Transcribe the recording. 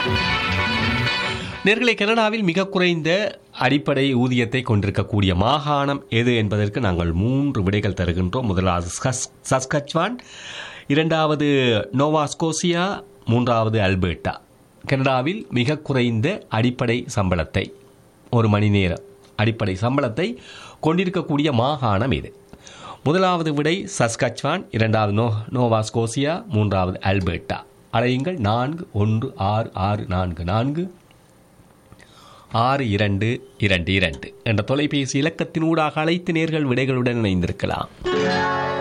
நேர்களை கனடாவில் மிக குறைந்த அடிப்படை ஊதியத்தை கொண்டிருக்கக்கூடிய மாகாணம் எது என்பதற்கு நாங்கள் மூன்று விடைகள் தருகின்றோம் முதலாவது சஸ் சஸ்கச்வான் இரண்டாவது நோவாஸ்கோசியா மூன்றாவது அல்பர்ட்டா கனடாவில் மிக குறைந்த அடிப்படை சம்பளத்தை ஒரு மணி நேரம் அடிப்படை சம்பளத்தை கொண்டிருக்கக்கூடிய மாகாணம் இது முதலாவது விடை சஸ்கச்வான் இரண்டாவது நோ நோவாஸ்கோசியா மூன்றாவது அல்பர்ட்டா அழையுங்கள் நான்கு ஒன்று ஆறு ஆறு நான்கு நான்கு ஆறு இரண்டு இரண்டு இரண்டு என்ற தொலைபேசி இலக்கத்தினூடாக அழைத்து நேர்கள் விடைகளுடன் இணைந்திருக்கலாம்